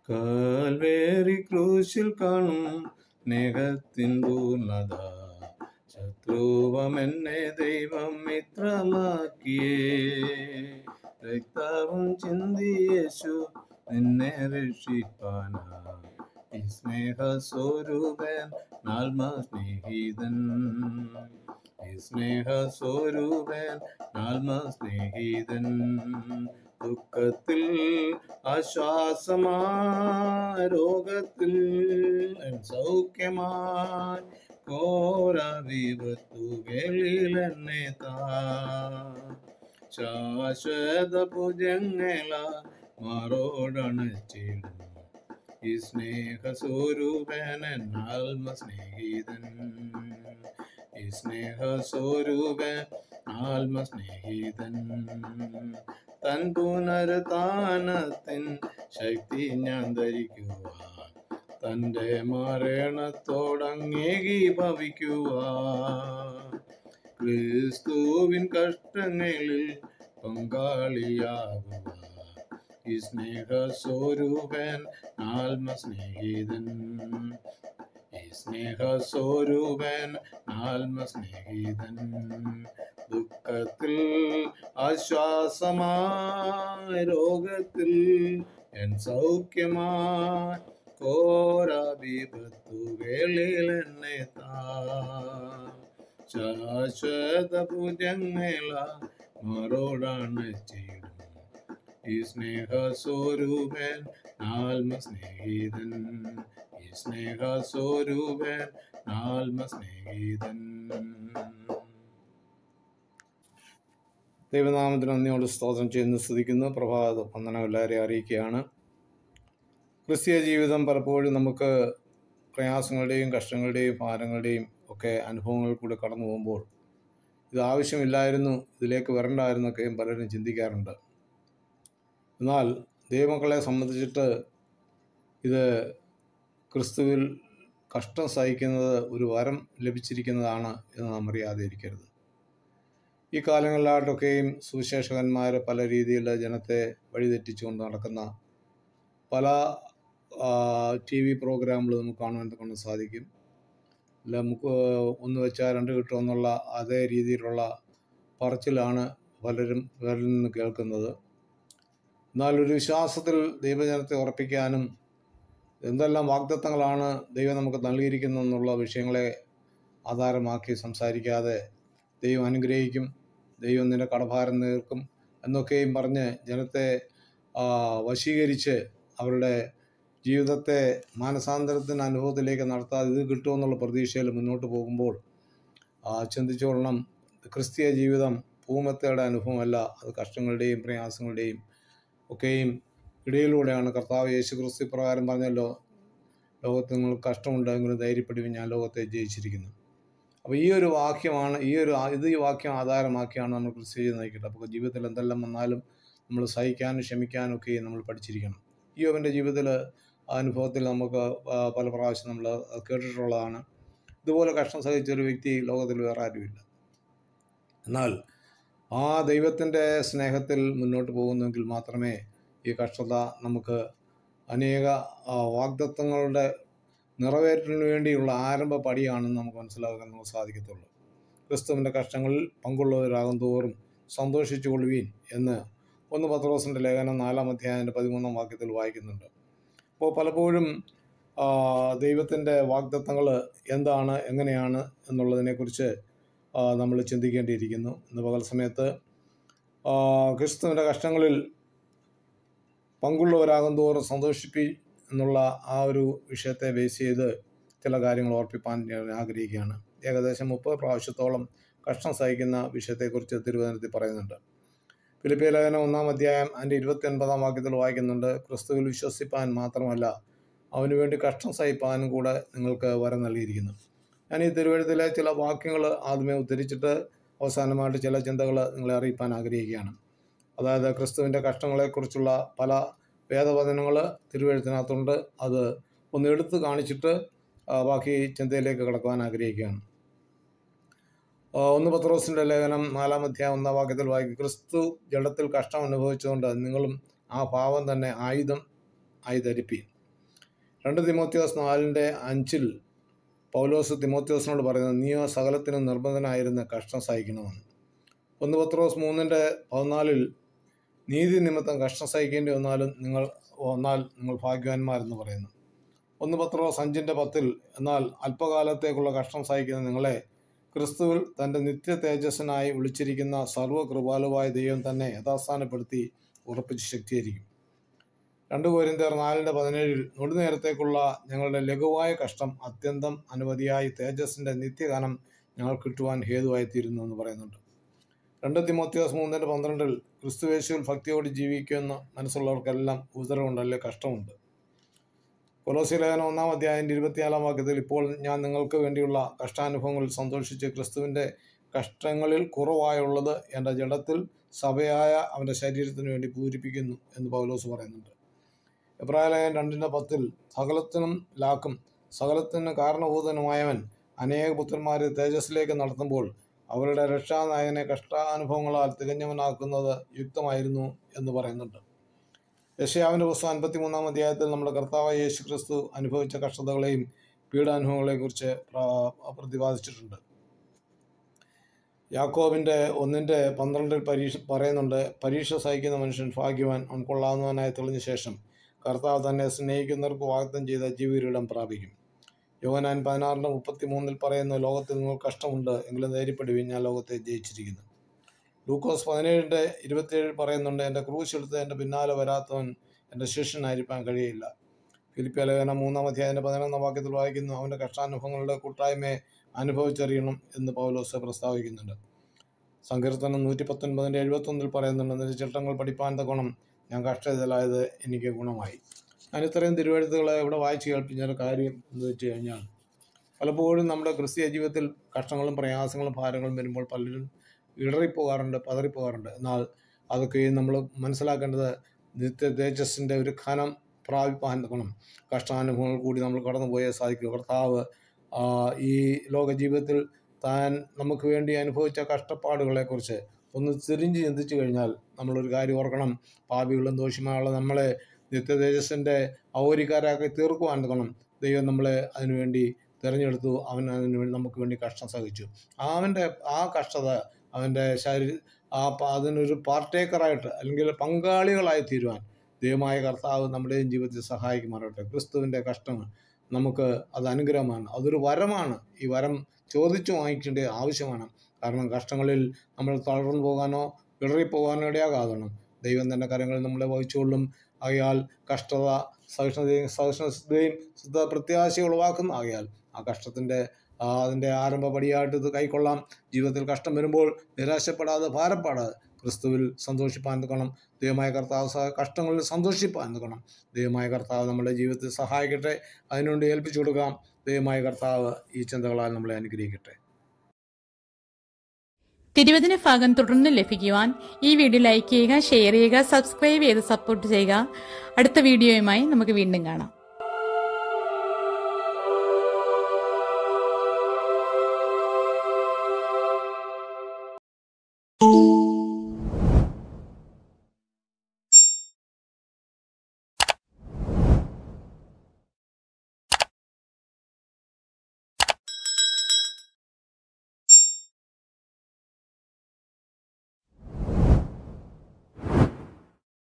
കാൽവേറി ക്രൂശിൽ കാണും സ്നേഹത്തിൻ പൂർണ്ണത ശത്രുവമെന്നെ ദൈവം മിത്രമാക്കിയേ രക്തവും ചിന്തി യേശു നിന്നെ രക്ഷിപ്പാനാ ഈ സ്നേഹ സ്വരൂപൻ ആത്മ സ്നേഹിതൻ ഈ സ്നേഹ സ്വരൂപൻ ആത്മ സ്നേഹിതൻ ദുഃഖത്തിൽ ആശ്വാസമായി രോഗത്തിൽ സൗഖ്യമായി ഘോര വിപത്തുകളിൽ എന്നെ താ ശാശ്വത ഭുജങ്ങള മാറോടണച്ചിടും ഈ സ്നേഹ സ്വരൂപനൻ ആത്മ സ്നേഹിതൻ ഈ സ്നേഹ സ്വരൂപൻ ആത്മ സ്നേഹിതൻ തൻ പുനരുത്ഥാനത്തിൻ ശക്തി ഞാൻ ധരിക്കുവാൻ തൻ്റെ മരണത്തോടങ്ങേകി ഭവിക്കുവാൻ ക്രിസ്തുവിൻ കഷ്ടങ്ങളിൽ പങ്കാളിയാകുവാൻ ഈ സ്നേഹ സ്വരൂപൻ ആത്മ സ്നേഹിതൻ ഈ സ്നേഹ സ്വരൂപൻ ആത്മ സ്നേഹിതൻ ദുഃഖത്തിൽ ആശ്വാസമായി രോഗത്തിൽ എൻ സൗഖ്യമായി ഘോര വിപത്തുകളിൽ എന്നെ താ ശാശ്വത ഭുജങ്ങള മറോടാണ് ചെയ്യും ഈ സ്നേഹ സ്വരൂപൻ ആത്മ സ്നേഹിതൻ ഈ സ്നേഹ സ്വരൂപൻ ആത്മ സ്നേഹിതൻ ദൈവനാമത്തിന് നന്ദിയോട് സ്തോത്രം ചെയ്യുന്നു സ്തുതിക്കുന്നു പ്രഭാത വന്ദനം എല്ലാവരെയും അറിയിക്കുകയാണ് ക്രിസ്തീയ ജീവിതം പലപ്പോഴും നമുക്ക് പ്രയാസങ്ങളുടെയും കഷ്ടങ്ങളുടെയും ഭാരങ്ങളുടെയും ഒക്കെ അനുഭവങ്ങൾ കൂടെ കടന്നു പോകുമ്പോൾ ഇത് ആവശ്യമില്ലായിരുന്നു ഇതിലേക്ക് വരണ്ടായിരുന്നൊക്കെയും പലരും ചിന്തിക്കാറുണ്ട് എന്നാൽ ദൈവമക്കളെ സംബന്ധിച്ചിട്ട് ഇത് ക്രിസ്തുവിൽ കഷ്ടം സഹിക്കുന്നത് ഒരു വരം ലഭിച്ചിരിക്കുന്നതാണ് എന്ന് നാം അറിയാതെ ഇരിക്കരുത് ഈ കാലങ്ങളിലായിട്ടൊക്കെയും സുവിശേഷകന്മാർ പല രീതിയിൽ ജനത്തെ വഴിതെറ്റിച്ചുകൊണ്ട് നടക്കുന്ന പല ടി വി പ്രോഗ്രാമുകൾ നമുക്ക് കാണുവാൻ കൊണ്ട് സാധിക്കും അല്ല നമുക്ക് ഒന്ന് വെച്ചാൽ രണ്ട് കിട്ടുമെന്നുള്ള അതേ രീതിയിലുള്ള പറച്ചിലാണ് പലരും പലരിൽ നിന്ന് കേൾക്കുന്നത് എന്നാൽ ഒരു വിശ്വാസത്തിൽ ദൈവജനത്തെ ഉറപ്പിക്കാനും എന്തെല്ലാം വാഗ്ദത്തങ്ങളാണ് ദൈവം നമുക്ക് നൽകിയിരിക്കുന്നതെന്നുള്ള വിഷയങ്ങളെ ആധാരമാക്കി സംസാരിക്കാതെ ദൈവം അനുഗ്രഹിക്കും ദൈവം നിന്റെ കടഭാരം തീർക്കും എന്നൊക്കെയും പറഞ്ഞ് ജനത്തെ ആ, വശീകരിച്ച് അവരുടെ ജീവിതത്തെ മാനസാന്തരത്തിന് അനുഭവത്തിലേക്ക് നടത്താതെ ഇത് കിട്ടുമെന്നുള്ള പ്രതീക്ഷയിൽ മുന്നോട്ട് പോകുമ്പോൾ ആ, ചിന്തിച്ചോളണം ക്രിസ്തീയ ജീവിതം ഭൂമത്തയുടെ അനുഭവമല്ല അത് കഷ്ടങ്ങളുടെയും പ്രയാസങ്ങളുടെയും ഒക്കെയും ഇടയിലൂടെയാണ് കർത്താവ് യേശു ക്രിസ്തു പ്രകാരം പറഞ്ഞല്ലോ ലോകത്ത് നിങ്ങൾക്ക് കഷ്ടമുണ്ടെങ്കിലും ധൈര്യപ്പെടുവിൻ ഞാൻ ലോകത്തെ ജയിച്ചിരിക്കുന്നു അപ്പോൾ ഈ ഒരു വാക്യമാണ് ഈ ഒരു ആ- ഇത് ഈ വാക്യം ആധാരമാക്കിയാണ് നമ്മൾ ക്രിസ്ത്യ ജീവിതം നയിക്കേണ്ടത് അപ്പോൾ ജീവിതത്തിൽ എന്തെല്ലാം വന്നാലും നമ്മൾ സഹിക്കാനും ക്ഷമിക്കാനും ഒക്കെ നമ്മൾ പഠിച്ചിരിക്കണം ഈ അവൻ്റെ ജീവിതത്തിൽ അനുഭവത്തിൽ നമുക്ക് ആ, പല പ്രാവശ്യം നമ്മൾ കേട്ടിട്ടുള്ളതാണ് ഇതുപോലെ കഷ്ടം സഹിച്ച ഒരു വ്യക്തി ലോകത്തിൽ വേറെ ആരുമില്ല എന്നാൽ ആ ദൈവത്തിൻ്റെ സ്നേഹത്തിൽ മുന്നോട്ട് പോകുന്നെങ്കിൽ മാത്രമേ ഈ കഷ്ടത നമുക്ക് അനേക ആ, വാഗ്ദത്തങ്ങളുടെ നിറവേറ്റലിന് വേണ്ടിയുള്ള ആരംഭ പടിയാണെന്ന് നമുക്ക് മനസ്സിലാക്കാൻ നമുക്ക് സാധിക്കത്തുള്ളൂ ക്രിസ്തുവിൻ്റെ കഷ്ടങ്ങളിൽ പങ്കുള്ളവരാകും തോറും സന്തോഷിച്ചു കൊള്ളുവീൻ എന്ന് ഒന്ന് പത്രോസിൻ്റെ ലേഖനം നാലാം അധ്യായൻ്റെ പതിമൂന്നാം വാക്യത്തിൽ വായിക്കുന്നുണ്ട് അപ്പോൾ പലപ്പോഴും ആ, ദൈവത്തിൻ്റെ വാഗ്ദത്തങ്ങൾ എന്താണ് എങ്ങനെയാണ് എന്നുള്ളതിനെക്കുറിച്ച് നമ്മൾ ചിന്തിക്കേണ്ടിയിരിക്കുന്നു ഇന്ന് പകൽ സമയത്ത് ആ, ക്രിസ്തുവിൻ്റെ കഷ്ടങ്ങളിൽ പങ്കുള്ളവരാകും തോറും സന്തോഷിപ്പി എന്നുള്ള ആ ഒരു വിഷയത്തെ ബേസ് ചെയ്ത് ചില കാര്യങ്ങൾ ഓർപ്പിപ്പാൻ ഞാൻ ആഗ്രഹിക്കുകയാണ് ഏകദേശം മുപ്പത് പ്രാവശ്യത്തോളം കഷ്ടം സഹിക്കുന്ന വിഷയത്തെക്കുറിച്ച് തിരുവനന്തപുരത്തിൽ പറയുന്നുണ്ട് ഫിലിപ്പിയ ലേഖനം ഒന്നാം അധ്യായം അതിൻ്റെ ഇരുപത്തി ഒൻപതാം വാക്യത്തിൽ വായിക്കുന്നുണ്ട് ക്രിസ്തുവിൽ വിശ്വസിപ്പാൻ മാത്രമല്ല അവന് വേണ്ടി കഷ്ടം സഹിപ്പാനും കൂടെ നിങ്ങൾക്ക് വരം നൽകിയിരിക്കുന്നു ഞാൻ ഈ തിരുവഴുത്തിലെ ചില വാക്യങ്ങൾ ആദ്യമേ ഉദ്ധരിച്ചിട്ട് അവസാനമായിട്ട് ചില ചിന്തകൾ നിങ്ങളെ അറിയിപ്പാൻ ആഗ്രഹിക്കുകയാണ് അതായത് ക്രിസ്തുവിൻ്റെ കഷ്ടങ്ങളെക്കുറിച്ചുള്ള പല വേദവചനങ്ങൾ തിരുവഴുത്തിനകത്തുണ്ട് അത് ഒന്ന് എടുത്ത് കാണിച്ചിട്ട് ആ, ബാക്കി ചിന്തയിലേക്ക് കടക്കുവാൻ ആഗ്രഹിക്കുകയാണ് ആ, ഒന്ന് പത്രോസിൻ്റെ ലേഖനം നാലാം അധ്യായം ഒന്നാം വാക്യത്തിൽ വായിക്കും ക്രിസ്തു ജഡത്തിൽ കഷ്ടം അനുഭവിച്ചുകൊണ്ട് നിങ്ങളും ആ ഭാവം തന്നെ ആയുധം ആയി ധരിപ്പീൻ രണ്ട് തിമോത്യോസ് നാലിൻ്റെ അഞ്ചിൽ പൗലോസ് തിമോത്യോസിനോട് പറയുന്നത് നീയോ സകലത്തിനും നിർബന്ധനായിരുന്ന കഷ്ടം സഹിക്കണമെന്ന് ഒന്ന് പത്രോസ് മൂന്നിൻ്റെ പതിനാലിൽ നീതി നിമിത്തം കഷ്ടം സഹിക്കേണ്ടി വന്നാലും നിങ്ങൾ വന്നാൽ നിങ്ങൾ ഭാഗ്യവാന്മാരെന്ന് പറയുന്നു ഒന്ന് പത്രോസ് അഞ്ചിൻ്റെ പത്തിൽ എന്നാൽ അല്പകാലത്തേക്കുള്ള കഷ്ടം സഹിക്കുന്ന നിങ്ങളെ ക്രിസ്തുവിൽ തൻ്റെ നിത്യ തേജസ്സിനായി വിളിച്ചിരിക്കുന്ന സർവ്വകൃപാലുവായ ദൈവം തന്നെ യഥാസ്ഥാനപ്പെടുത്തി ഉറപ്പിച്ച് ശക്തീകരിക്കും രണ്ട് കോരിന്തേർ നാലിൻ്റെ പതിനേഴിൽ നൊടുനേരത്തേക്കുള്ള ഞങ്ങളുടെ ലഘുവായ കഷ്ടം അത്യന്തം അനവധിയായി തേജസ്സിൻ്റെ നിത്യഗാനം ഞങ്ങൾ കിട്ടുവാൻ ഹേതുവായി തീരുന്നു എന്ന് പറയുന്നുണ്ട് രണ്ട് തിമോത്യോസ് മൂന്നിൻ്റെ പന്ത്രണ്ടിൽ ക്രിസ്തുവേശുവിൽ ഭക്തിയോട് ജീവിക്കുന്ന മനസ്സുള്ളവർക്കെല്ലാം ഉദരമുണ്ടല്ലേ കഷ്ടമുണ്ട് കൊലോസി ലേഖനം ഒന്നാം അധ്യായൻ്റെ ഇരുപത്തിനാലാം വാക്യത്തിൽ ഇപ്പോൾ ഞാൻ നിങ്ങൾക്ക് വേണ്ടിയുള്ള കഷ്ടാനുഭവങ്ങളിൽ സന്തോഷിച്ച് ക്രിസ്തുവിൻ്റെ കഷ്ടങ്ങളിൽ കുറവായുള്ളത് എൻ്റെ ജഡത്തിൽ സഭയായ അവൻ്റെ ശരീരത്തിന് വേണ്ടി പൂരിപ്പിക്കുന്നു എന്ന് പൗലോസ് പറയുന്നുണ്ട് എബ്രാഹിം രണ്ടിൻ്റെ പത്തിൽ സകലത്തിനും ലാക്കും സകലത്തിന് കാരണഭൂതനുമായവൻ അനേക പുത്രന്മാരെ തേജസ്സിലേക്ക് നടത്തുമ്പോൾ അവരുടെ രക്ഷാനായകനെ കഷ്ടാനുഭവങ്ങളാൽ തികഞ്ഞവനാക്കുന്നത് യുക്തമായിരുന്നു എന്ന് പറയുന്നുണ്ട് യശയാവിൻ്റെ പുസ്തകം അൻപത്തി മൂന്നാം അധ്യായത്തിൽ നമ്മുടെ കർത്താവായ യേശു ക്രിസ്തു അനുഭവിച്ച കഷ്ടതകളെയും പീഡാനുഭവങ്ങളെയും കുറിച്ച് പ്രതിപാദിച്ചിട്ടുണ്ട് യാക്കോബിൻ്റെ ഒന്നിൻ്റെ പന്ത്രണ്ടിൽ പരീക്ഷ പറയുന്നുണ്ട് പരീക്ഷ സഹിക്കുന്ന മനുഷ്യൻ ഭാഗ്യവാൻ അവൻ കൊള്ളാവുന്നവനായി തെളിഞ്ഞ ശേഷം കർത്താവ് തന്നെ സ്നേഹിക്കുന്നവർക്ക് വാഗ്ദം ചെയ്ത ജീവിതം പ്രാപിക്കും യോഹനാൻ പതിനാറിൻ്റെ മുപ്പത്തി മൂന്നിൽ പറയുന്നു ലോകത്തിൽ നിങ്ങൾ കഷ്ടമുണ്ട് എങ്കിലും ധൈര്യപ്പെടുവിൻ ഞാൻ ലോകത്തെ ജയിച്ചിരിക്കുന്നു ലൂക്കോസ് പതിനേഴിൻ്റെ ഇരുപത്തിയേഴിൽ പറയുന്നുണ്ട് എൻ്റെ ക്രൂശ് എടുത്ത് എൻ്റെ പിന്നാലെ വരാത്തവൻ എൻ്റെ ശിഷ്യനായിരിക്കാൻ കഴിയില്ല ഫിലിപ്പിയ ലേഖനം മൂന്നാം അധ്യായൻ്റെ പതിനൊന്നാം വാക്യത്തിൽ വായിക്കുന്നു അവൻ്റെ കഷ്ടാനുഭവങ്ങളുടെ കൂട്ടായ്മയെ അനുഭവിച്ചറിയണം എന്ന് പൗലോസ് പ്രസ്താവിക്കുന്നുണ്ട് സങ്കീർത്തനം നൂറ്റി പത്തൊൻപതിൻ്റെ എഴുപത്തൊന്നിൽ പറയുന്നുണ്ട് നിന്റെ ചിട്ടങ്ങൾ പഠിപ്പാൻ ഗുണം ഞാൻ കഷ്ടത്തിലായത് എനിക്ക് ഗുണമായി ഞാൻ ഇത്രയും തിരുവഴുത്തുകളെ ഇവിടെ വായിച്ചു കേൾപ്പിച്ച കാര്യം എന്ന് വെച്ച് കഴിഞ്ഞാൽ പലപ്പോഴും നമ്മുടെ ക്രിസ്തീയ ജീവിതത്തിൽ കഷ്ടങ്ങളും പ്രയാസങ്ങളും ഭാരങ്ങളും വരുമ്പോൾ പലരും ഇടറിപ്പോകാറുണ്ട് പതറിപ്പോകാറുണ്ട് എന്നാൽ അതൊക്കെ നമ്മൾ മനസ്സിലാക്കേണ്ടത് നിത്യ തേജസ്സിൻ്റെ ഒരു ഖനം പ്രാപിപ്പാൻ ഗുണം കഷ്ടാനുഭവങ്ങൾ കൂടി നമ്മൾ കടന്നുപോയേ സാധിക്കും കർത്താവ് ഈ ലോക ജീവിതത്തിൽ താൻ നമുക്ക് വേണ്ടി അനുഭവിച്ച കഷ്ടപ്പാടുകളെക്കുറിച്ച് ഒന്ന് തിരിഞ്ഞ് ചിന്തിച്ചു കഴിഞ്ഞാൽ നമ്മളൊരു കാര്യം ഓർക്കണം പാപികളും ദോഷിമായുള്ള നമ്മളെ നിത്യ തേജസ്സിൻ്റെ ഔരിക്കാരാക്കി തീർക്കുവാൻ ഗുണം ദൈവം നമ്മളെ അതിനുവേണ്ടി തിരഞ്ഞെടുത്തു അവൻ അതിനു വേണ്ടി നമുക്ക് വേണ്ടി കഷ്ടം സഹിച്ചു അവൻ്റെ ആ കഷ്ടത അവൻ്റെ ശരീര ആ അതിനൊരു പാർട്ടേക്കറായിട്ട് അല്ലെങ്കിൽ പങ്കാളികളായി തീരുവാൻ ദൈവമായ കർത്താവ് നമ്മുടെയും ജീവിതത്തിൽ സഹായിക്കുമാറട്ടെ ക്രിസ്തുവിൻ്റെ കഷ്ടങ്ങൾ നമുക്ക് അത് അനുഗ്രഹമാണ് അതൊരു വരമാണ് ഈ വരം ചോദിച്ചു വാങ്ങിക്കേണ്ട ആവശ്യമാണ് കാരണം കഷ്ടങ്ങളിൽ നമ്മൾ തളർന്നു പോകാനോ ഇടറിപ്പോകാനോ ഇടയാകാതണം ദൈവം തൻ്റെ കരങ്ങളിൽ നമ്മളെ വഹിച്ചുകൊള്ളും ആകയാൽ കഷ്ടത സഹിഷ്ണുതയും സഹിഷ്ണുതയും ശുദ്ധ പ്രത്യാശ ഉളവാക്കുന്ന ആകയാൽ ആ കഷ്ടത്തിൻ്റെ അതിൻ്റെ ആരംഭപടിയായിട്ട് ഇത് കൈക്കൊള്ളാം ജീവിതത്തിൽ കഷ്ടം വരുമ്പോൾ നിരാശപ്പെടാതെ ഭാരപ്പെടാതെ ക്രിസ്തുവിൽ സന്തോഷിപ്പാൻ നിൽക്കണം ദൈവമായ കർത്താവ് സഹ കഷ്ടങ്ങളിൽ സന്തോഷിപ്പാൻ നിൽക്കണം ദൈവമായ കർത്താവ് നമ്മുടെ ജീവിതത്തിൽ സഹായിക്കട്ടെ അതിനുവേണ്ടി ഏൽപ്പിച്ചു കൊടുക്കാം ദൈവമായ കർത്താവ് ഈ ചിന്തകളാൽ നമ്മളെ അനുഗ്രഹിക്കട്ടെ തിരുവചന ഭാഗം തുടർന്ന് ലഭിക്കുവാൻ ഈ വീഡിയോ ലൈക്ക് ചെയ്യുക ഷെയർ ചെയ്യുക സബ്സ്ക്രൈബ് ചെയ്ത് സപ്പോർട്ട് ചെയ്യുക അടുത്ത വീഡിയോയുമായി നമുക്ക് വീണ്ടും കാണാം